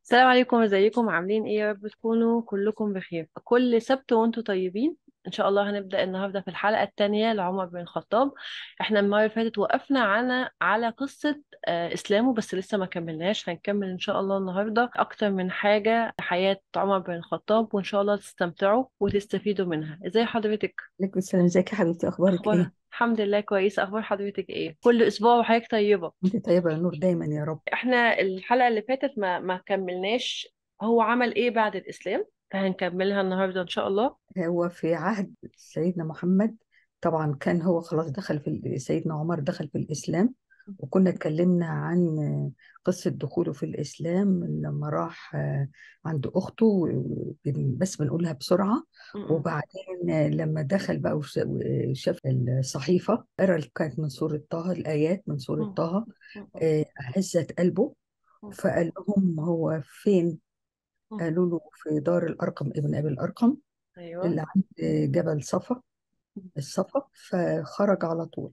السلام عليكم ازيكم عاملين ايه يا رب تكونوا كلكم بخير كل سبت وانتم طيبين ان شاء الله هنبدأ النهارده في الحلقة التانية لعمر بن الخطاب احنا المرة اللي فاتت وقفنا على على قصة آه، اسلامه بس لسه ما كملناش هنكمل ان شاء الله النهارده اكتر من حاجة في حياة عمر بن الخطاب وان شاء الله تستمتعوا وتستفيدوا منها ازاي حضرتك عليكم السلام ازيك يا حبيبتي اخبارك اخبار ايه الحمد لله كويسة اخبار حضرتك ايه كل اسبوع وحضرتك طيبة انت طيبه يا نور دايما يا رب احنا الحلقة اللي فاتت ما ما كملناش هو عمل ايه بعد الإسلام فهنكملها النهاردة إن شاء الله هو في عهد سيدنا محمد طبعا كان هو خلاص دخل في ال- سيدنا عمر دخل في الاسلام وكنا اتكلمنا عن قصه دخوله في الاسلام لما راح عند اخته و- بس بنقولها بسرعه م-م. وبعدين لما دخل بقى وش- وشاف الصحيفه قرا كانت من سوره طه الايات من سوره م- طه م- آه، هزت قلبه م- فقال لهم هو فين م. قالوا له في دار الأرقم ابن أبي الأرقم أيوه اللي عند جبل صفا الصفا فخرج على طول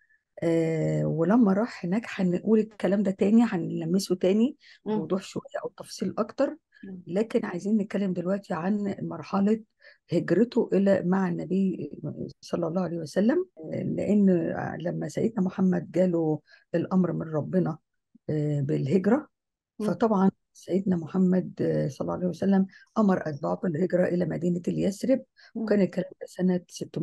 آه ولما راح هناك هنقول الكلام ده تاني هنلمسه تاني م- بوضوح شوية أو تفصيل أكتر م- لكن عايزين نتكلم دلوقتي عن مرحلة هجرته إلى مع النبي صلى الله عليه وسلم آه، لأن لما سيدنا محمد جاله الأمر من ربنا آه، بالهجرة م- فطبعا سيدنا محمد آه، صلى الله عليه وسلم أمر أتباعه بالهجرة إلى مدينة اليثرب م- وكان الكلام ده سنة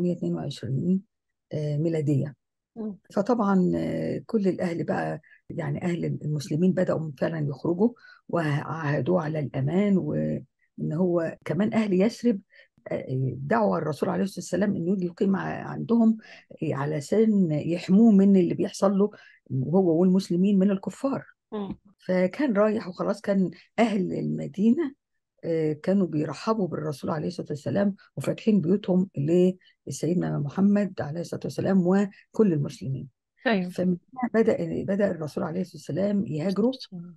622 آه، ميلادية م- فطبعا آه، كل الأهل بقى يعني أهل المسلمين بدأوا فعلا يخرجوا وعاهدوا على الأمان وإن هو كمان أهل يثرب آه، دعوا الرسول عليه الصلاة والسلام إنه يجي يقيم ع- عندهم آه، علشان يحموه من اللي بيحصل له هو والمسلمين من الكفار م- فكان رايح وخلاص كان أهل المدينة آه، كانوا بيرحبوا بالرسول عليه الصلاة والسلام وفاتحين بيوتهم لسيدنا محمد عليه الصلاة والسلام وكل المسلمين أيوه فمن هنا بدأ بدأ الرسول عليه الصلاة والسلام يهاجروا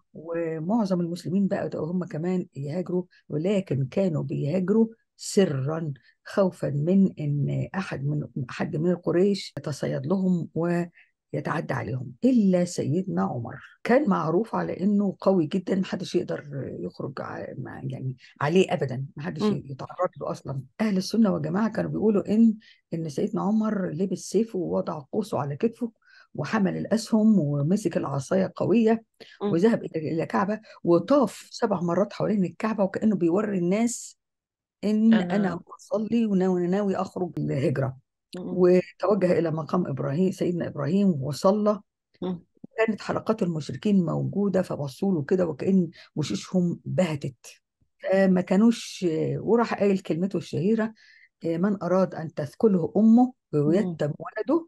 ومعظم المسلمين بقى بدأوا هم كمان يهاجروا ولكن كانوا بيهاجروا سرا خوفا من ان احد من احد من القريش يتصيد لهم ويتعدى عليهم الا سيدنا عمر كان معروف على انه قوي جدا محدش يقدر يخرج ع- مع يعني عليه ابدا محدش م- يتعرض له اصلا اهل السنه والجماعه كانوا بيقولوا ان ان سيدنا عمر لبس سيفه ووضع قوسه على كتفه وحمل الاسهم ومسك العصايه القويه م. وذهب الى إلى الكعبه وطاف سبع مرات حوالين الكعبه وكانه بيوري الناس ان انا أنا بصلي وناوي ناوي اخرج الهجره م- وتوجه الى مقام ابراهيم سيدنا ابراهيم وصلى م- كانت حلقات المشركين موجوده فبصوا له كده وكأن وشوشهم بهتت ما كانوش وراح قايل كلمته الشهيره من اراد ان تثكله امه م- ويتم ولده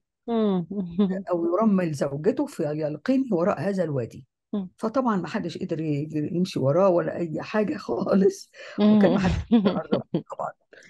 م- او يرمل زوجته فيلقيني وراء هذا الوادي م- فطبعا ما حدش قدر ي- يمشي وراه ولا اي حاجه خالص وكان ما م- حدش يقرب طبعا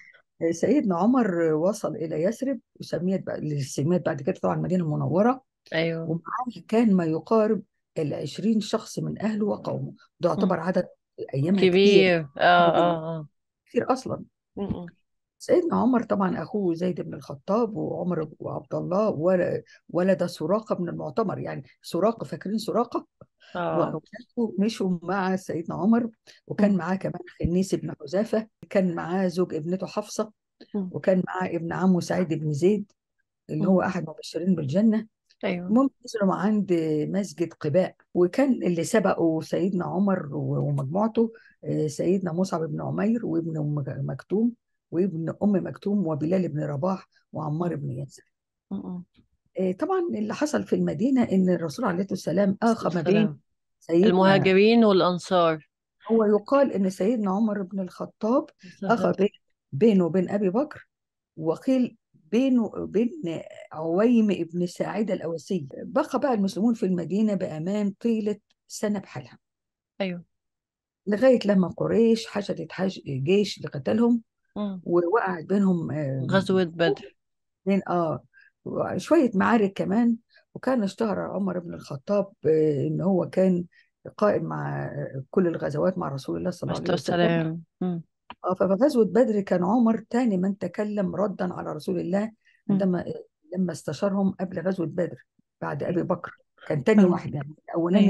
سيدنا عمر وصل الى يثرب وسميت بقى اللي سميت بعد كده طبعا المدينه المنوره أيوه ومعاه كان ما يقارب العشرين شخص من اهله وقومه ده م. يعتبر عدد ايامها كتير كبير اه اه اه كتير اصلا م- سيدنا عمر طبعا اخوه زيد بن الخطاب وعمر وعبد الله ول- ولد سراقه بن المعتمر يعني سراقه فاكرين سراقه اه وأولاده مشوا مع سيدنا عمر م- وكان معاه كمان خنيس بن حذافة كان معاه زوج ابنته حفصة م- وكان معاه ابن عمه سعيد بن زيد اللي م. هو أحد المبشرين بالجنة أيوه المهم نزلوا عند مسجد قباء وكان اللي سبقوا سيدنا عمر ومجموعته آه، سيدنا مصعب بن عمير وابن أم مكتوم وابن أم مكتوم وبلال بن رباح وعمار م- بن ياسر م- آه، طبعا اللي حصل في المدينة إن الرسول عليه الصلاة والسلام آخى ما بين السلام سيدنا المهاجرين والأنصار هو يقال ان سيدنا عمر بن الخطاب اخى بين بينه وبين ابي بكر وقيل بينه وبين عويم ابن ساعدة الأوسي بقى بقى المسلمون في المدينة بأمان طيلة سنة بحالها أيوه لغاية لما قريش حشدت حش... جيش لقتالهم مم. ووقعت بينهم آه، غزوة بدر بين اه شوية معارك كمان وكان اشتهر عمر بن الخطاب آه، ان هو كان قائم مع كل الغزوات مع رسول الله صلى الله عليه وسلم والسلام مم. اه ففي غزوة بدر كان عمر تاني من تكلم ردا على رسول الله مم. عندما لما استشارهم قبل غزوة بدر بعد أبي بكر كان تاني أيوه واحد يعني الأولاني أيوه اشت-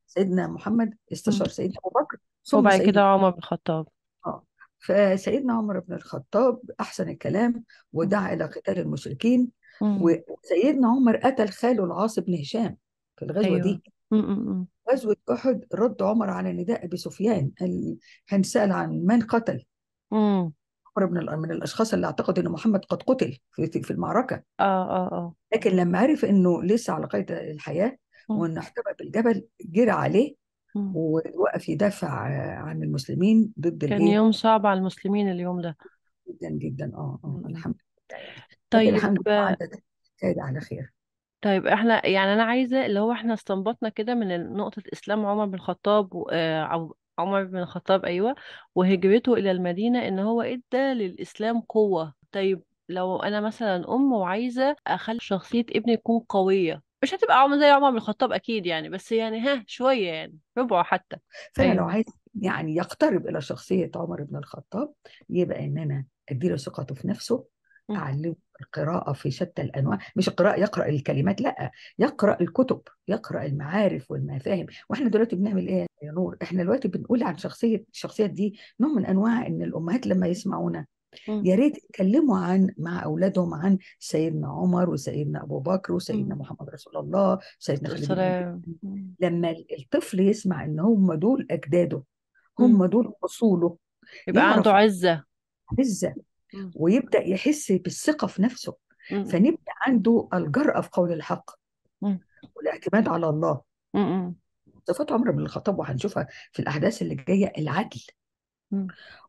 سيدنا محمد مم. استشار سيدنا ابو بكر ثم وبعد كده سيدنا عمر بن الخطاب اه فسيدنا عمر بن الخطاب احسن الكلام مم. ودعا الى قتال المشركين مم. وسيدنا عمر قتل خاله العاص بن هشام في الغزوه ايوه دي مم. مم. غزوه احد رد عمر على نداء ابي سفيان قال هنسال عن من قتل مم. عمر من ال- من الاشخاص اللي اعتقد ان محمد قد قتل في في المعركه اه اه اه لكن لما عرف انه لسه على قيد الحياه مم. وانه احتمى بالجبل جرى عليه مم. ووقف يدافع آه، عن المسلمين ضد كان الايه يوم صعب على المسلمين اليوم ده جدا جدا اه اه مم. الحمد لله يعني لكن طيب الحمد لله عدت كاد على خير طيب احنا يعني انا عايزة اللي هو احنا استنبطنا كده من نقطة اسلام عمر بن الخطاب و- آه، او عمر بن الخطاب ايوه وهجرته الى المدينة ان هو ادى للاسلام قوة طيب لو انا مثلا ام وعايزة اخلي شخصية ابني يكون قوية مش هتبقى عمر زي عمر بن الخطاب اكيد يعني بس يعني ها شوية يعني ربعه حتى فانا لو ايوه عايز يعني يقترب الى شخصيه عمر بن الخطاب يبقى ان انا اديله ثقته في نفسه مم. اعلمه القراءه في شتى الانواع مش القراءه يقرا الكلمات لا يقرا الكتب يقرا المعارف والمفاهيم واحنا دلوقتي بنعمل ايه يا نور احنا دلوقتي بنقول عن شخصيه الشخصيات دي نوع من انواع ان الامهات لما يسمعونا مم. يا ريت يتكلموا عن مع اولادهم عن سيدنا عمر وسيدنا ابو بكر وسيدنا مم. محمد رسول الله وسيدنا خالد بن الوليد السلام مم. لما الطفل يسمع ان هم دول اجداده مم. هم دول اصوله يبقى عنده يعرف عزة عزه مم. ويبدا يحس بالثقه في نفسه مم. فنبدا عنده الجرأه في قول الحق مم. والاعتماد على الله مم. صفات عمر بن الخطاب وهنشوفها في الاحداث اللي جايه العدل مم.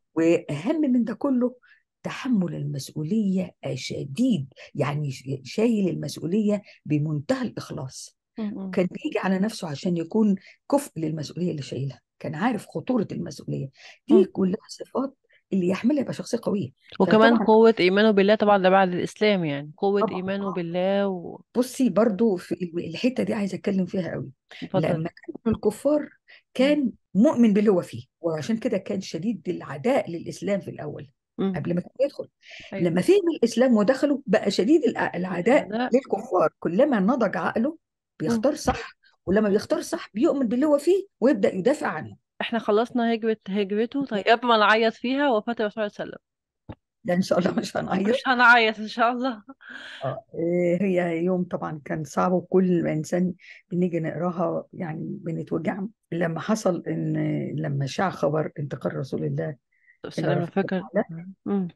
واهم من ده كله تحمل المسؤوليه شديد يعني شايل المسؤوليه بمنتهى الاخلاص مم. كان بيجي على نفسه عشان يكون كفء للمسؤوليه اللي شايلها كان عارف خطوره المسؤوليه دي مم. كلها صفات اللي يحملها يبقى شخصيه قويه وكمان فطبعا قوة إيمانه بالله طبعا ده بعد الإسلام يعني قوة طبعا إيمانه آه. بالله و... بصي برضو في الحته دي عايزه اتكلم فيها قوي اتفضل لما كانوا الكفار مم. كان مؤمن باللي هو فيه وعشان كده كان شديد العداء للاسلام في الاول مم. قبل ما كان يدخل أيوه لما فهم الاسلام ودخلوا بقى شديد الع- العداء الأعداء للكفار كلما نضج عقله مم. بيختار صح ولما بيختار صح بيؤمن باللي هو فيه ويبدا يدافع عنه احنا خلصنا هجرة هجرته طيب قبل ما نعيط فيها وفاة الرسول صلى الله عليه ده ان شاء الله مش وسلم هنعيط مش هنعيط إن شاء الله اه إيه هي يوم طبعا كان صعب وكل ما انسان بنيجي نقراها يعني بنتوجع لما حصل ان لما شاع خبر انتقال رسول الله الى السلام رفيق الفكر الاعلى مم.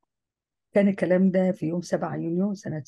كان الكلام ده في يوم 7 يونيو سنه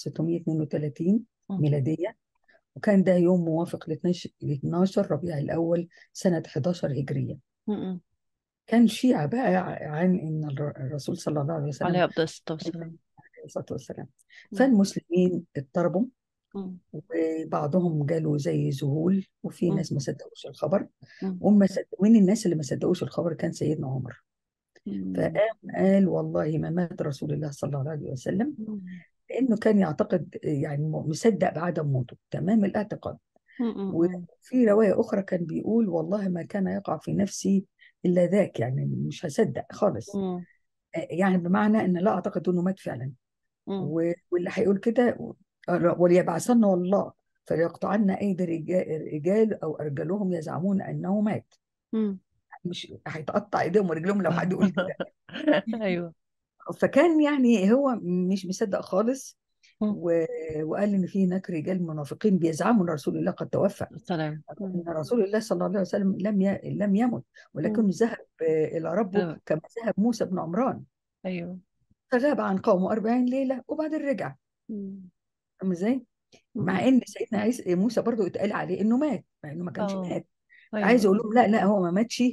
632 مم. ميلاديه وكان ده يوم موافق ل 12 ل 12 ربيع الاول سنه 11 هجريه مم. كان شيعة بقى عن ان الر- الرسول صلى الله عليه وسلم عليه أفضل الصلاة والسلام عليه الصلاه والسلام مم. فالمسلمين اضطربوا مم. وبعضهم جاله زي ذهول وفي مم. ناس ما صدقوش الخبر مم. وما صد- ومن الناس اللي ما صدقوش الخبر كان سيدنا عمر مم. فقام قال والله ما مات رسول الله صلى الله عليه وسلم مم. لانه كان يعتقد يعني مصدق بعدم موته تمام الاعتقاد مم. وفي روايه اخرى كان بيقول والله ما كان يقع في نفسي الا ذاك يعني مش هصدق خالص مم. يعني بمعنى ان لا اعتقد انه مات فعلا مم. و- واللي هيقول كده وليبعثن الله فليقطعن ايدي رجال رجال او ارجلهم يزعمون انه مات مم. مش هيتقطع ايديهم ورجلهم لو حد يقول كده أيوه فكان يعني هو مش مصدق خالص مم. و... وقال ان في هناك رجال منافقين بيزعموا ان رسول الله قد توفى السلام ان رسول الله صلى الله عليه وسلم لم ي... لم يمت ولكنه ذهب الى ربه مم. كما ذهب موسى بن عمران أيوه فغاب عن قومه 40 ليله وبعدين رجع مم. فاهم ازاي؟ مع مم. ان سيدنا عيسى موسى برضو اتقال عليه انه مات مع انه ما كانش اه مات أيوه عايز يقول أيوه لهم لا لا هو ما ماتش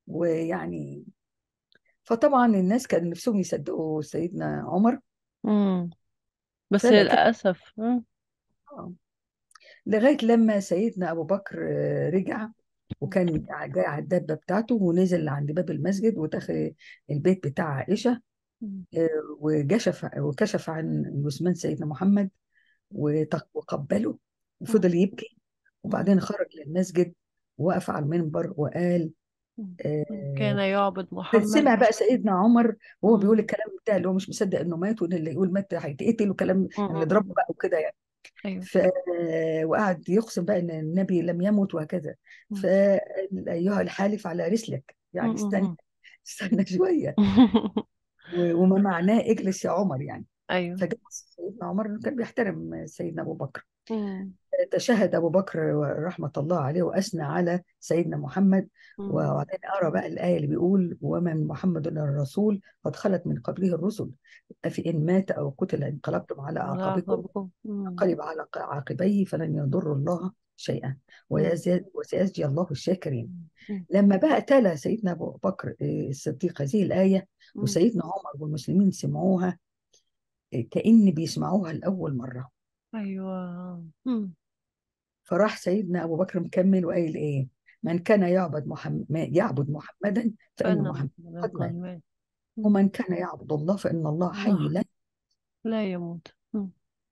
ويعني فطبعا الناس كان نفسهم يصدقوا سيدنا عمر مم. بس فلكن للأسف مم. آه، لغايه لما سيدنا ابو بكر آه، رجع وكان جاي على الدابه بتاعته ونزل عند باب المسجد ودخل البيت بتاع عائشه مم. آه، وكشف وكشف عن جثمان سيدنا محمد وتق- وقبله مم. وفضل يبكي مم. وبعدين خرج للمسجد ووقف على المنبر وقال مم. آه، كان يعبد فسمع محمد بقى سيدنا عمر وهو بيقول مم. الكلام بتاع اللي هو مش مصدق انه مات وان اللي يقول مات هيتقتل وكلام مم. نضربه بقى وكده يعني ايوه ف وقعد يقسم بقى ان النبي لم يمت وهكذا مم. فقال ايها الحالف على رسلك يعني استنى مم. استنى شويه و- وما معناه اجلس يا عمر يعني ايوه فجلس سيدنا عمر إنه كان بيحترم سيدنا ابو بكر مم. تشهد ابو بكر رحمه الله عليه واثنى على سيدنا محمد مم. وبعدين ارى بقى الايه اللي بيقول وما من محمد الا الرسول قد خلت من قبله الرسل افان مات او قتل انقلبتم على على اعقابكم عقبكم مم. انقلب على عاقبيه فلن يضر الله شيئا مم. ويزيد وسيجزي الله الشاكرين مم. لما بقى تلا سيدنا ابو بكر آه، الصديق هذه الايه مم. وسيدنا عمر والمسلمين سمعوها آه، كأن بيسمعوها لاول مره ايوه مم. فراح سيدنا ابو بكر مكمل وقايل ايه من كان يعبد محمد يعبد محمدا فان فإن محمد محمدا قد قد مات مات مم. ومن كان يعبد الله فان الله حي الله لا لا يموت مم.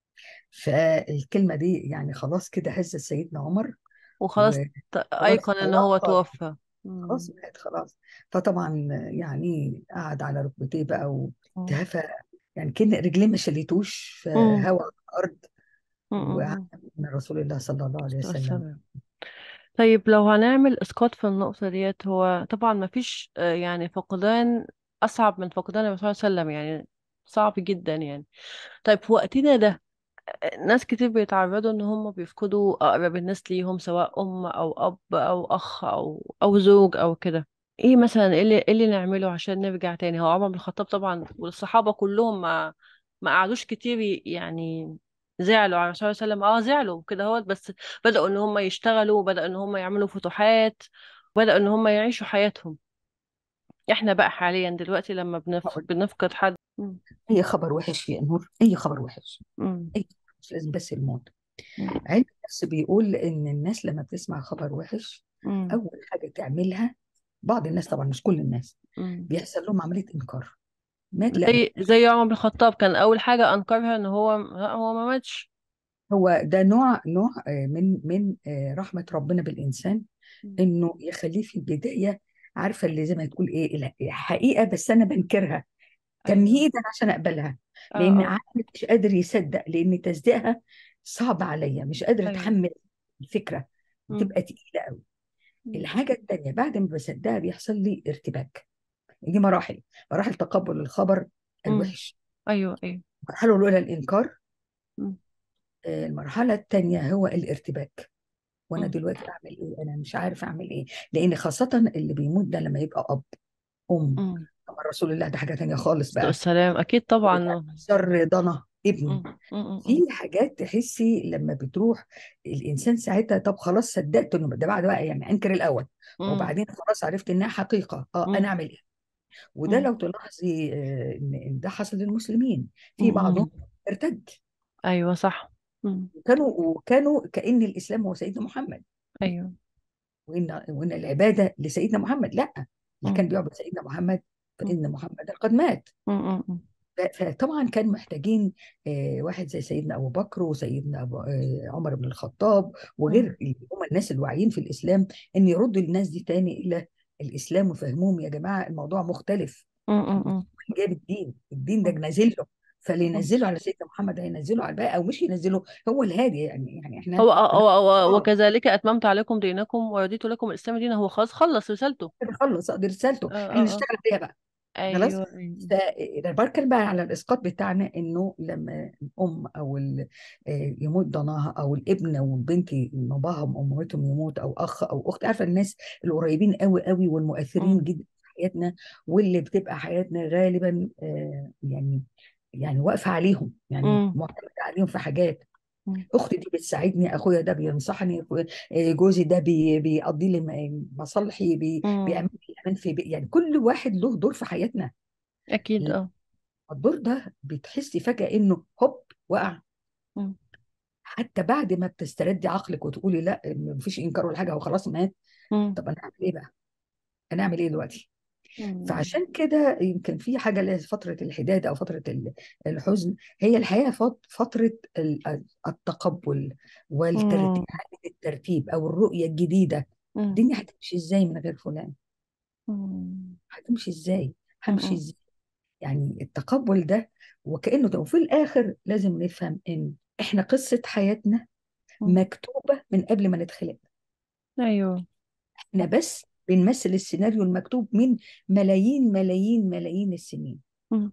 فالكلمه دي يعني خلاص كده هزت سيدنا عمر وخلاص ت- وخلاص أيقن إن هو توقف توفى خلاص مم. مات خلاص فطبعا يعني قعد على ركبتيه بقى مم. وتهفى يعني كان رجليه ما شلتوش مم. فهوى على الارض مم. وقعد مم. من رسول الله صلى الله عليه وسلم والسلام طيب لو هنعمل اسقاط في النقطة ديت هو طبعا ما فيش يعني فقدان اصعب من فقدان الرسول صلى الله عليه وسلم يعني صعب جدا يعني طيب في وقتنا ده آه، ناس كتير بيتعرضوا ان هم بيفقدوا اقرب الناس ليهم سواء ام او اب او اخ او او زوج او كده ايه مثلا ايه اللي, إيه اللي نعمله عشان نرجع تاني هو عمر بن الخطاب طبعا والصحابة كلهم ما ما قعدوش كتير ي- يعني زعلوا على الرسول صلى الله عليه وسلم اه زعلوا كده هو بس بدأوا ان هم يشتغلوا وبدأوا ان هم يعملوا فتوحات وبدأوا ان هم يعيشوا حياتهم احنا بقى حاليا دلوقتي لما بنف... هقول بنفقد حد مم. اي خبر وحش يا نور اي خبر وحش مم. اي خبر مش لازم بس الموت مم. علم النفس بيقول ان الناس لما بتسمع خبر وحش مم. اول حاجه تعملها بعض الناس طبعا مش كل الناس مم. بيحصل لهم عمليه انكار مات لا زي زي عمر بن الخطاب كان اول حاجه انكرها ان هو لا هو ما ماتش هو ده نوع نوع آه، من من آه، رحمه ربنا بالانسان مم. انه يخليه في البدايه عارفه اللي زي ما تقول ايه الحقيقه بس انا بنكرها ايوه تمهيدا عشان اقبلها اه لان اه عقلي مش قادر يصدق لان تصديقها صعب عليا مش قادر ايوه اتحمل الفكره مم. بتبقى تقيله قوي مم. الحاجه التانيه بعد ما بصدقها بيحصل لي ارتباك دي مراحل مراحل تقبل الخبر مم. الوحش ايوه ايوه المرحله الاولى الانكار مم. آه، المرحله الثانيه هو الارتباك وانا مم. دلوقتي اعمل ايه انا مش عارف اعمل ايه لان خاصه اللي بيموت ده لما يبقى اب ام مم. طبعا رسول الله ده حاجه تانيه خالص بقى السلام اكيد طبعا شر ضنا ابن مم. مم. مم. في حاجات تحسي لما بتروح الانسان ساعتها طب خلاص صدقت انه ده بعد بقى يعني انكر الاول مم. وبعدين خلاص عرفت انها حقيقه اه انا مم. اعمل ايه وده مم. لو تلاحظي آه، ان إن ده حصل للمسلمين في بعضهم مم. ارتد ايوه صح مم. وكانوا وكانوا كأن الاسلام هو سيدنا محمد ايوه وان وان العباده لسيدنا محمد لا اللي كان مم. بيعبد سيدنا محمد مم. فان محمدا قد مات مم. مم. ف- فطبعا كان محتاجين آه، واحد زي سيدنا ابو بكر وسيدنا أبو آه، عمر بن الخطاب مم. وغير اللي هم الناس الواعيين في الاسلام ان يردوا الناس دي تاني الى الاسلام وفهمهم يا جماعه الموضوع مختلف مم. مم. جاب الدين الدين ده مم. نازل له فاللي مم. ينزله على سيدنا محمد هينزله على الباقي او مش ينزله هو الهادي يعني يعني احنا هو هو هو اه وكذلك أتممت عليكم دينكم ورضيت لكم الإسلام دينا هو خلاص خلص رسالته خلص اقدر رسالته اه احنا اه اه نشتغل فيها بقى خلاص أيوه أيوه فبركن بقى على الاسقاط بتاعنا انه لما الام او ال- آه، يموت ضناها او الابن او البنت باباهم او مامتهم يموت او اخ او اخت عارفه الناس القريبين قوي قوي والمؤثرين مم. جدا في حياتنا واللي بتبقى حياتنا غالبا آه، يعني يعني واقفه عليهم يعني مم. معتمده عليهم في حاجات مم. اختي دي بتساعدني اخويا ده بينصحني أخويا- آه، جوزي ده بي بيقضي لي م- مصالحي بي مم. بيعمل لي امان في بي يعني كل واحد له دور في حياتنا أكيد اه الدور ده بتحسي فجأة انه هوب وقع مم. حتى بعد ما بتستردي عقلك وتقولي لا مفيش انكار ولا حاجه هو خلاص مات مم. طب انا اعمل ايه بقى؟ انا اعمل ايه دلوقتي؟ مم. فعشان كده يمكن في حاجه اللي هي فتره الحداد او فتره ال- الحزن هي الحقيقه فت- فتره ال- التقبل والترتيب مم. إعادة الترتيب او الرؤيه الجديده مم. الدنيا هتمشي ازاي من غير فلان؟ مم. هتمشي ازاي؟ همشي مم. ازاي؟ يعني التقبل ده وكأنه ده وفي الآخر لازم نفهم إن احنا قصة حياتنا مم. مكتوبة من قبل ما نتخلق ايوه احنا بس بنمثل السيناريو المكتوب من ملايين ملايين ملايين السنين مم.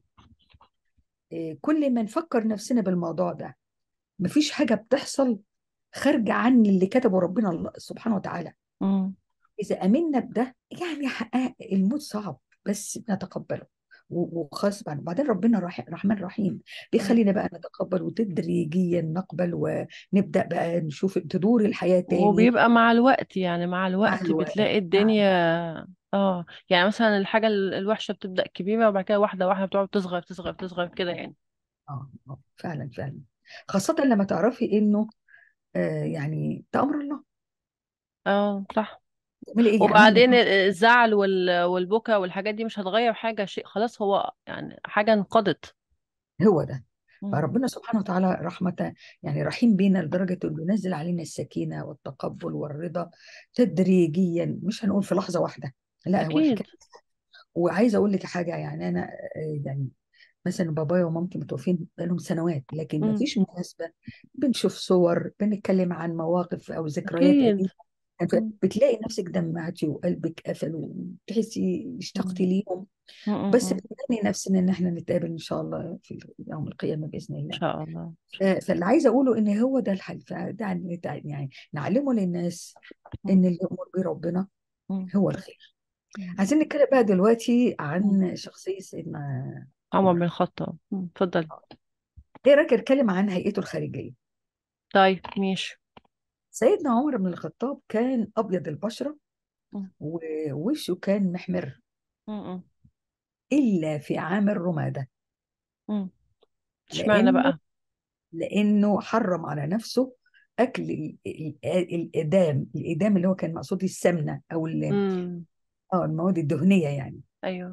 إيه، كل ما نفكر نفسنا بالموضوع ده مفيش حاجة بتحصل خارجة عن اللي كتبه ربنا الله سبحانه وتعالى مم. إذا آمنا بده يعني حقق- الموت صعب بس نتقبله و- وخلاص بعد- بعدين ربنا رح- رحمن رحيم مم. بيخلينا بقى نتقبل وتدريجيا نقبل ونبدأ بقى نشوف تدور الحياة تاني وبيبقى مع الوقت يعني مع مع الوقت الوقت بتلاقي مع الدنيا اه يعني مثلا الحاجة ال- الوحشة بتبدأ كبيرة وبعد كده واحدة واحدة بتقعد تصغر تصغر تصغر كده يعني اه آه، فعلا فعلا خاصة لما تعرفي انه آه يعني ده امر الله اه صح تعملي ايه يعني مهما وبعدين كنت الزعل وال- والبكا والحاجات دي مش هتغير حاجة شيء خلاص هو يعني حاجة انقضت هو ده مم. فربنا سبحانه وتعالى رحمة يعني رحيم بينا لدرجة انه ينزل علينا السكينة والتقبل والرضا تدريجيا مش هنقول في لحظة واحدة لا هو أكيد الحكاية وعايزة اقول لك حاجة يعني انا آه، يعني مثلا بابايا ومامتي متوفين بقالهم سنوات لكن ما مم. فيش مناسبة بنشوف صور بنتكلم عن مواقف او ذكريات أكيد قديمة يعني مم. بتلاقي نفسك دمعتي وقلبك قفل وتحسي اشتقتي مم. ليهم مم. بس مم. بنتمنى نفسنا ان احنا نتقابل ان شاء الله في يوم القيامة بإذن إن الله شاء الله إن شاء ف- فاللي عايزه اقوله ان هو ده الحل فده يعني يعني نعلمه للناس الله ان اللي يأمر به ربنا مم. هو الخير مم. عايزين نتكلم بقى دلوقتي مم. عن شخصية سيدنا عمر بن عمر الخطاب مم. اتفضل ايه رأيك نتكلم عن هيئته الخارجية طيب ماشي سيدنا عمر بن الخطاب كان ابيض البشرة مم. ووشه كان محمر مم. الا في عام الرمادة مم. اشمعنى لانه بقى لانه حرم على نفسه اكل ال- ال- الادام الادام اللي هو كان مقصود السمنه او ال- مم. اه المواد الدهنيه يعني أيوه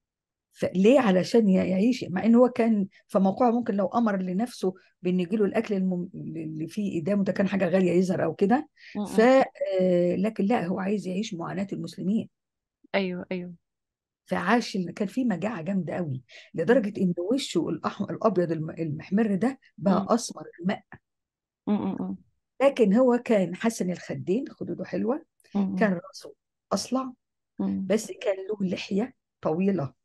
فليه علشان ي- يعيش مع ان هو كان في موقعه ممكن لو امر لنفسه بان يجيله الاكل المم... اللي فيه قدامه ده كان حاجه غاليه يظهر او كده ف مم. آه، لكن لا هو عايز يعيش معاناه المسلمين أيوه أيوه فعاش ال- كان في مجاعه جامده قوي مم. لدرجه ان وشه الاحمر الابيض الم- المحمر ده بقى مم. اسمر الماء مم. مم. لكن هو كان حسن الخدين خدوده حلوه مم. كان راسه اصلع مم. بس كان له لحيه طويله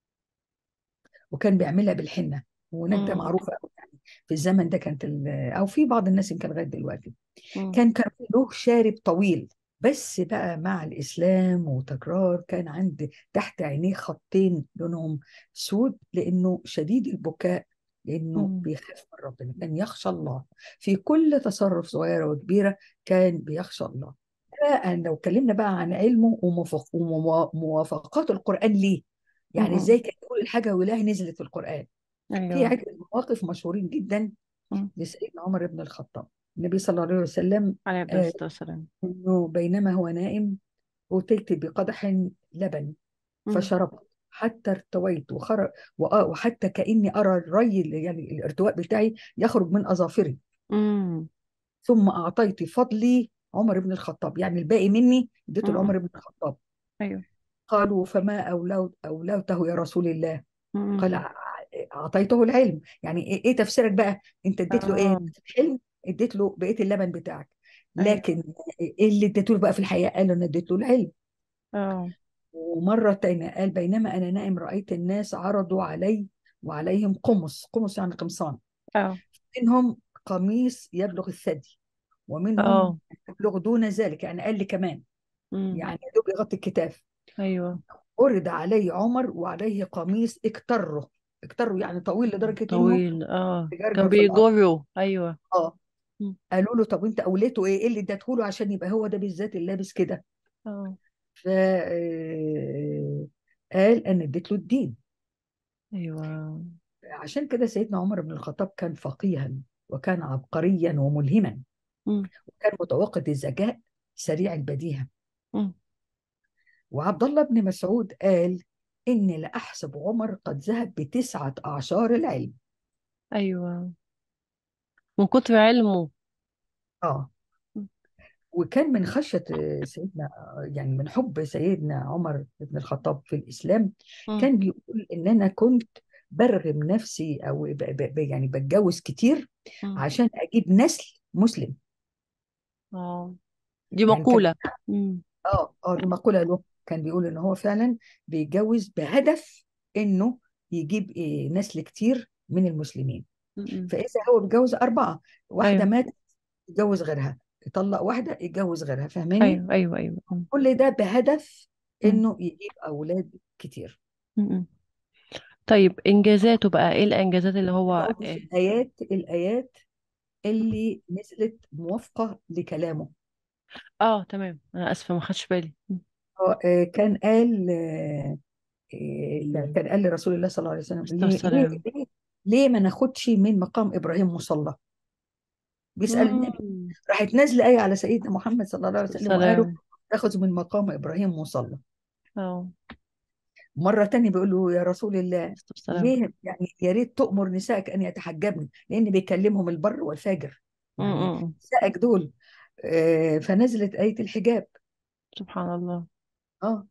وكان بيعملها بالحنه ونجده مم. معروفه قوي يعني في الزمن ده كانت ال- او في بعض الناس يمكن لغايه دلوقتي مم. كان كان له شارب طويل بس بقى مع الاسلام وتكرار كان عند تحت عينيه خطين لونهم سود لانه شديد البكاء لانه مم. بيخاف من ربنا كان يخشى الله في كل تصرف صغيره وكبيره كان بيخشى الله بقى لو اتكلمنا بقى عن علمه وموافق- وموافقات القران ليه يعني ازاي مم. كان يقول الحاجه ولا نزلت في القران في أيوه عدة مواقف مشهورين جدا مم. لسيدنا عمر بن الخطاب النبي صلى الله عليه وسلم عليه قال الصلاة والسلام انه بينما هو نائم اتيت بقدح لبن مم. فشربت حتى ارتويت وخرج وحتى كاني ارى الري اللي- يعني الارتواء بتاعي يخرج من اظافري مم. ثم اعطيت فضلي عمر بن الخطاب يعني الباقي مني اديته مم. لعمر بن الخطاب أيوه قالوا فما أولو أولوته يا رسول الله مم. قال "أع- أعطيته العلم يعني إيه إيه تفسيرك بقى أنت اديت له إيه آه في الحلم اديت له بقية اللبن بتاعك أيوه لكن إيه اللي اديته له بقى في الحياة قال له أنا اديت له العلم آه ومرة تانية قال بينما أنا نائم رأيت الناس عرضوا علي وعليهم قمص قمص يعني قمصان آه منهم قميص يبلغ الثدي ومنهم آه يبلغ دون ذلك يعني قال لي كمان مم. يعني يا دوب يغطي الكتاف أيوه عرض عليه عمر وعليه قميص اكتره اكتره يعني طويل لدرجة انه طويل آه كان يجرجر في الارض بيجره أيوه اه مم. قالوا له طب انت اوليته ايه ايه اللي اديته له عشان يبقى هو ده بالذات اللي لابس كده آه ف آه، قال انا اديت له الدين أيوه عشان كده سيدنا عمر بن الخطاب كان فقيها وكان عبقريا وملهما مم. وكان متوقد الذكاء سريع البديهة مم. وعبد الله بن مسعود قال إني لأحسب عمر قد ذهب بتسعة أعشار العلم أيوه من كتر علمه اه مم. وكان من خشية سيدنا يعني من حب سيدنا عمر بن الخطاب في الإسلام مم. كان بيقول إن أنا كنت برغم نفسي او ب ب ب يعني بتجوز كتير مم. عشان اجيب نسل مسلم اه دي يعني كان مقولة مم. اه اه دي مقولة له كان بيقول ان هو فعلا بيتجوز بهدف انه يجيب إيه نسل كتير من المسلمين مم. فاذا هو بيتجوز اربعة واحدة ايوه ماتت يتجوز غيرها يطلق واحدة يتجوز غيرها فاهماني ايوه ايوه ايوه مم. كل ده بهدف مم. انه يجيب اولاد كتير مم. طيب انجازاته بقى ايه الانجازات اللي هو بقول لك إيه؟ الايات الايات اللي نزلت موافقة لكلامه اه تمام انا اسفة ما خدش بالي مم. هو آه، كان قال آه، آه، كان قال لرسول الله صلى الله عليه وسلم استغفر ليه ليه السلام ليه, ليه ما ناخدش من مقام ابراهيم مصلى بيسأل النبي مم. راحت نازله آية على سيدنا محمد صلى الله عليه استغفر وسلم وقالوا السلام تاخذ من مقام ابراهيم مصلى اه مرة تانية بيقول له يا رسول الله استغفر السلام ليه يعني يا ريت تؤمر نسائك ان يتحجبن لان بيكلمهم البر والفاجر يعني مم. نسائك دول آه، فنزلت آية الحجاب سبحان الله اه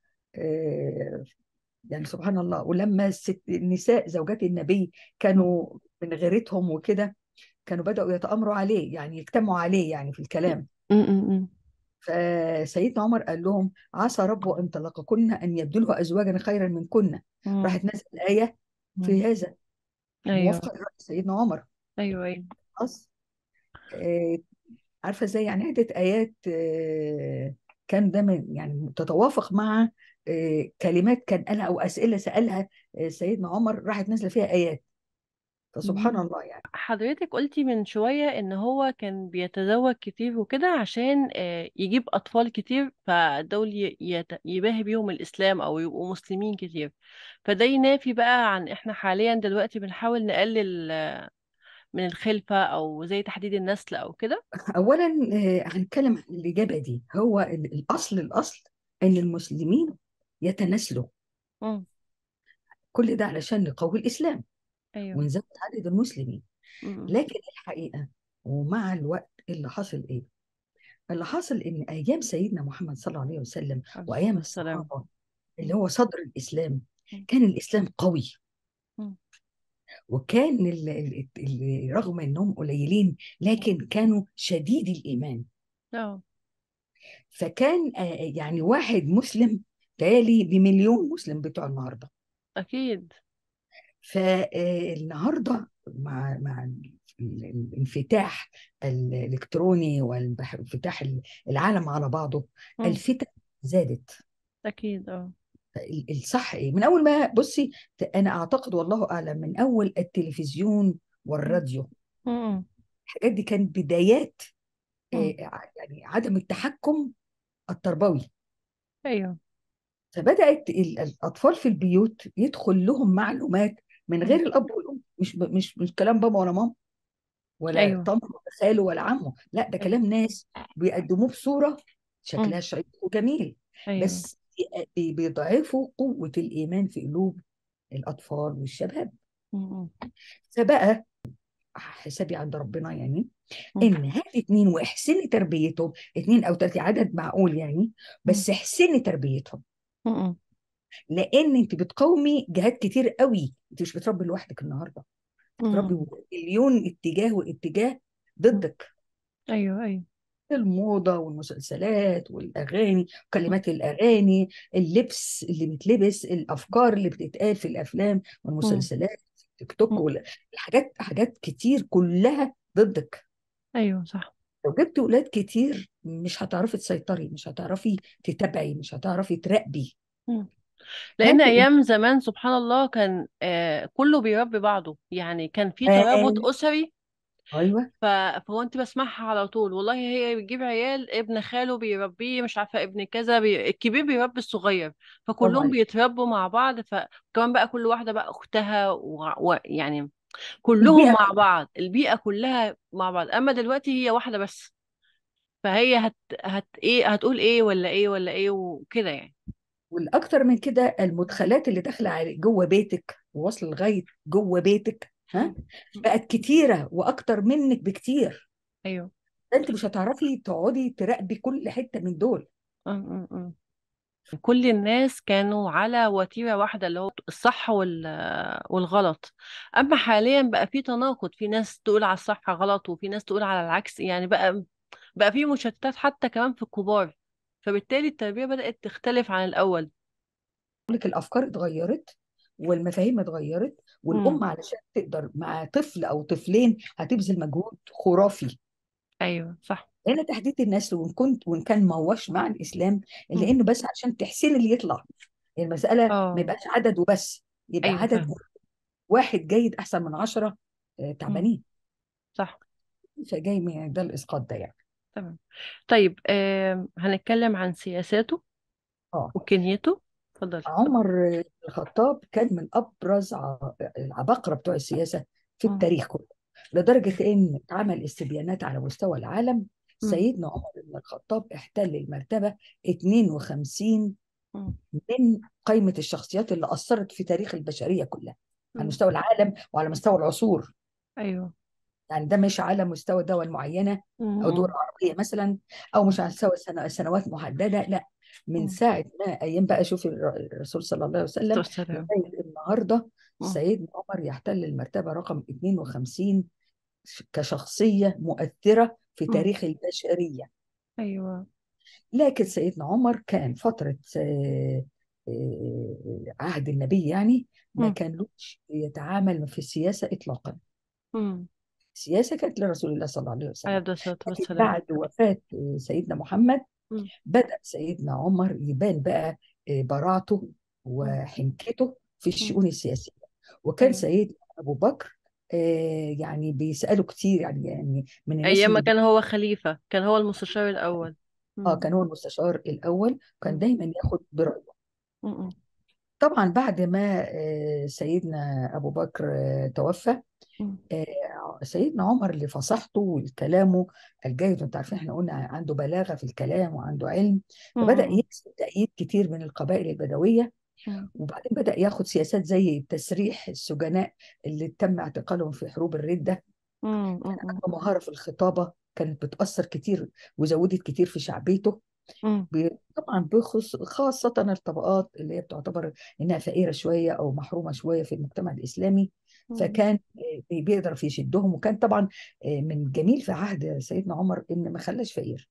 آه، يعني سبحان الله ولما الست النساء زوجات النبي مم. كانوا من غيرتهم وكده كانوا بدأوا يتآمروا عليه يعني يجتمعوا عليه يعني في الكلام مم. فسيدنا عمر قال لهم عسى رب أن طلقكن أن يبدله أزواجا خيرا منكن مم. راحت نزل الآية مم. في هذا ايوه موافقة لرأي سيدنا عمر ايوه ايوه خلاص آه، عارفة ازاي يعني عدة آيات آه، كان ده من يعني تتوافق مع آه، كلمات كان قالها أو أسئلة سألها آه، سيدنا عمر راحت نازلة فيها آيات فسبحان مم. الله يعني حضرتك قلتي من شوية ان هو كان بيتزوج كتير وكده عشان آه، يجيب اطفال كتير فدول ي- يت- يباهي بيهم الاسلام او يبقوا مسلمين كتير فده ينافي بقى عن احنا حاليا دلوقتي بنحاول نقلل آه، من الخلفة او زي تحديد النسل او كده أولا آه، هنتكلم عن الإجابة دي هو ال- الأصل الأصل إن المسلمين يتناسلوا مم. كل ده علشان نقوي الإسلام ايوه ونزود عدد المسلمين مم. لكن الحقيقة ومع الوقت اللي حصل إيه؟ اللي حصل إن أيام سيدنا محمد صلى الله عليه وسلم عليه وأيام الصلاة والسلام الصحابة اللي مم. هو صدر الإسلام مم. كان الإسلام قوي مم. وكان ال- ال- ال- رغم إنهم قليلين لكن كانوا شديد الإيمان اه فكان آه، يعني واحد مسلم تالي بمليون مسلم بتوع النهارده اكيد فالنهارده مع مع ال- الانفتاح الالكتروني وانفتاح العالم على بعضه مم. الفتن زادت اكيد اه ال- الصح ايه من اول ما بصي ت- انا اعتقد والله اعلم من اول التلفزيون مم. والراديو مم. الحاجات دي كانت بدايات مم. آه، ع- يعني عدم التحكم التربوي ايوه فبدأت ال- الأطفال في البيوت يدخل لهم معلومات من غير مم. الأب والأم مش ب- مش مش كلام بابا ولا ماما ولا ايوه طنط ولا خاله ولا عمه لا ده ايوه كلام ناس بيقدموه بصورة مم. شكلها شيق وجميل ايوه بس بي- بيضعفوا قوة الإيمان في قلوب الأطفال والشباب مم. فبقى حسابي عند ربنا يعني مم. ان هات اتنين واحسني تربيتهم اتنين او تلاتة عدد معقول يعني مم. بس احسني تربيتهم مم. لان انت بتقاومي جهات كتير قوي انت مش بتربي لوحدك النهارده بتربي مم. مليون اتجاه واتجاه مم. ضدك ايوه ايوه الموضة والمسلسلات والأغاني كلمات الأغاني اللبس اللي بيتلبس الأفكار اللي بتتقال في الأفلام مم. والمسلسلات التيك توك مم. وال- الحاجات حاجات كتير كلها ضدك ايوه صح لو جبت ولاد كتير مش هتعرفي تسيطري مش هتعرفي تتابعي مش هتعرفي تراقبي مم. لان هاتي ايام زمان سبحان الله كان آه كله بيربي بعضه يعني كان في ترابط آه اسري ايوه ف... فهو انت بسمعها على طول والله هي بتجيب عيال ابن خاله بيربيه مش عارفه ابن كذا بي... الكبير بيربي الصغير برافو فكلهم عليك بيتربوا مع بعض فكمان بقى كل واحده بقى اختها ويعني و... يعني كلهم البيئة مع بعض البيئه كلها مع بعض اما دلوقتي هي واحده بس فهي هت... هت ايه هتقول ايه ولا ايه ولا ايه وكده يعني والاكتر من كده المدخلات اللي داخله على جوه بيتك وواصله لغايه جوه بيتك ها مم. مم. بقت كتيره واكتر منك بكتير ايوه ده انت مش هتعرفي تقعدي تراقبي كل حته من دول مم. مم. كل الناس كانوا على وتيرة واحدة اللي هو الصح وال- والغلط أما حاليا بقى في تناقض في ناس تقول على الصح غلط وفي ناس تقول على العكس يعني بقى بقى في مشتتات حتى كمان في الكبار فبالتالي التربية بدأت تختلف عن الأول لك الافكار اتغيرت والمفاهيم اتغيرت امم والام علشان تقدر مع طفل او طفلين هتبذل مجهود خرافي أيوه صح هنا تحديد النسل وان كنت وان كان ما هوش مع الاسلام امم لانه بس عشان تحسين اللي يطلع المساله ما اه يبقاش عدد وبس يبقى أيوه عدد فاهم واحد جيد احسن من عشرة آه، امم تعبانين صح فجاي من ده الاسقاط ده يعني تمام طيب آم، هنتكلم عن سياساته اه وكنيته اتفضلي عمر الخطاب كان من ابرز ع- العباقرة بتوع السياسة في امم التاريخ كله لدرجة ان اتعمل استبيانات على مستوى العالم امم سيدنا عمر بن الخطاب احتل المرتبة 52 امم من قائمة الشخصيات اللي أثرت في تاريخ البشرية كلها على امم مستوى العالم وعلى مستوى العصور أيوه يعني ده مش على مستوى دول معينة أو دول امم عربية مثلا أو مش على مستوى سنة سنوات محددة لا من امم ساعة ما أيام بقى شوف الر- الرسول صلى الله عليه وسلم السلام لغاية النهاردة امم سيدنا عمر يحتل المرتبة رقم 52 كشخصية مؤثرة في امم تاريخ البشرية أيوه لكن سيدنا عمر كان فترة آه، آه، عهد النبي يعني ما امم كانلوش يتعامل في السياسة إطلاقا امم السياسة كانت لرسول الله صلى الله عليه عليه وسلم الصلاة لكن والسلام بعد وفاة آه، سيدنا محمد امم بدأ سيدنا عمر يبان بقى آه، براعته امم وحنكته في امم الشؤون السياسية وكان أيوه سيدنا أبو بكر آه، يعني بيسأله كتير يعني يعني من الناس أيام ما اللي كان هو خليفة كان هو المستشار الأول اه امم كان هو المستشار الاول وكان امم دايما ياخد برايه امم طبعا بعد ما آه، سيدنا ابو بكر آه، توفى امم آه، سيدنا عمر لفصاحته وكلامه الجيد وانت عارفين احنا قلنا عنده بلاغه في الكلام وعنده علم فبدا امم يكسب تأييد كتير من القبائل البدويه امم وبعدين بدا ياخد سياسات زي تسريح السجناء اللي تم اعتقالهم في حروب الرده امم عنده مهاره في الخطابه كانت بتأثر كتير وزودت كتير في شعبيته امم ب- طبعا بخص خاصة الطبقات اللي هي بتعتبر إنها فقيرة شوية أو محرومة شوية في المجتمع الإسلامي امم فكان آه، بيقدر في يشدهم وكان طبعا آه، من جميل في عهد سيدنا عمر إن ما خلاش فقير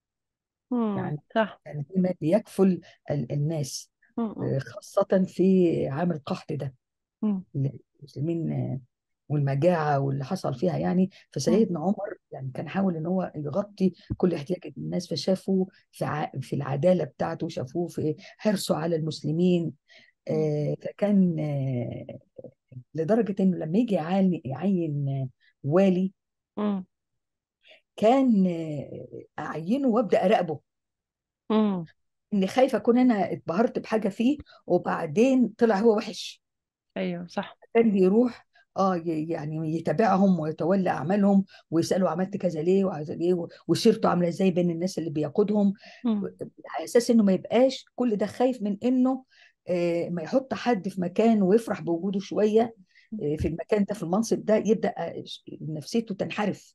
امم يعني صح يعني دايما بيكفل ال- الناس امم آه، خاصة في عام القحط ده امم اللي المسلمين آه، والمجاعة واللي حصل فيها يعني امم فسيدنا عمر يعني كان حاول ان هو يغطي كل احتياج الناس فشافوا في ع- في العدالة بتاعته شافوه في حرصه على المسلمين آه، فكان آه، لدرجة انه لما يجي يعين يعين آه، والي امم كان آه، اعينه وابدا اراقبه امم اني خايفه اكون انا اتبهرت بحاجه فيه وبعدين طلع هو وحش أيوه صح كان بيروح اه ي- يعني يتابعهم ويتولى اعمالهم ويسالوا عملت كذا ليه وعايز ايه و- وسيرته عامله ازاي بين الناس اللي بيقودهم امم على اساس انه ما يبقاش كل ده خايف من انه آه ما يحط حد في مكان ويفرح بوجوده شويه آه في المكان ده في المنصب ده يبدا آه، نفسيته تنحرف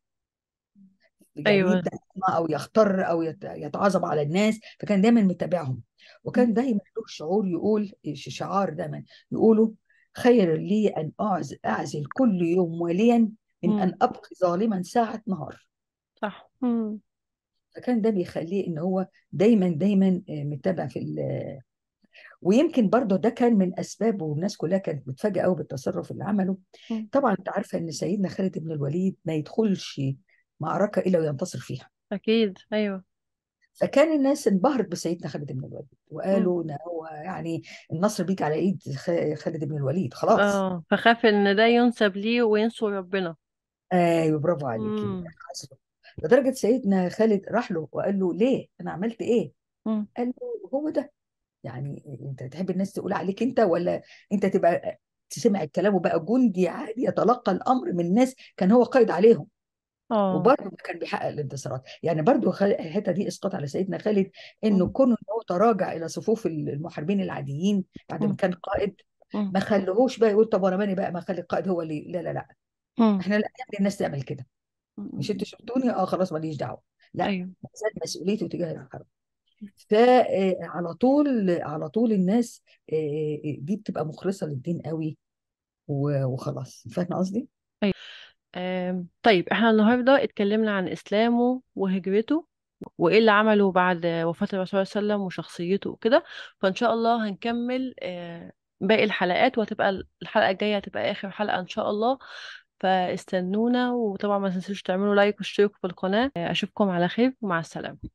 يعني أيوه يبدا يطمع او يختار او يت- يتعصب على الناس فكان دايما متابعهم وكان دايما له شعور يقول ش- شعار دايما يقولوا خير لي ان أعز اعزل كل يوم وليا من امم ان ابقي ظالما ساعه نهار صح امم فكان ده بيخليه ان هو دايما دايما آه، متابع في ال- ويمكن برضه ده كان من اسبابه والناس كلها كانت متفاجئه قوي بالتصرف اللي عمله امم طبعا انت عارفه ان سيدنا خالد بن الوليد ما يدخلش معركه الا وينتصر فيها أكيد أيوه فكان الناس انبهرت بسيدنا خالد بن الوليد امم وقالوا ان هو يعني النصر بيجي على ايد خ- خالد بن الوليد خلاص اه فخاف إن ده ينسب ليه وينسوا ربنا ايوه برافو عليكي امم حسبه لدرجه سيدنا خالد راح له وقال له ليه انا عملت ايه امم قال له هو ده يعني انت تحب الناس تقول عليك انت ولا انت تبقى تسمع الكلام وبقى جندي عادي يتلقى الامر من ناس كان هو قائد عليهم اه وبرضه كان بيحقق الانتصارات يعني برضه خ- الحته دي اسقاط على سيدنا خالد انه امم كونه ان هو تراجع الى صفوف المحاربين العاديين بعد ما امم كان قائد امم ما خلوهوش بقى يقول طب وانا ماني بقى ما اخلي القائد هو اللي لا لا لا امم احنا لا يعني الناس تعمل كده مش انتوا امم شفتوني اه خلاص ماليش دعوه لا أيوه زاد مسؤوليته تجاه الحرب فعلى طول على طول الناس آه، آه، دي بتبقى مخلصة للدين قوي و- وخلاص فاهمة قصدي؟ آم، طيب احنا النهارده اتكلمنا عن اسلامه وهجرته وايه اللي عمله بعد وفاة الرسول صلى الله عليه وسلم وشخصيته وكده فان شاء الله هنكمل آه، باقي الحلقات وهتبقى الحلقة الجاية هتبقى اخر حلقة ان شاء الله فاستنونا وطبعا ما تنسوش تعملوا لايك واشتركوا في القناة آه، اشوفكم على خير ومع السلامة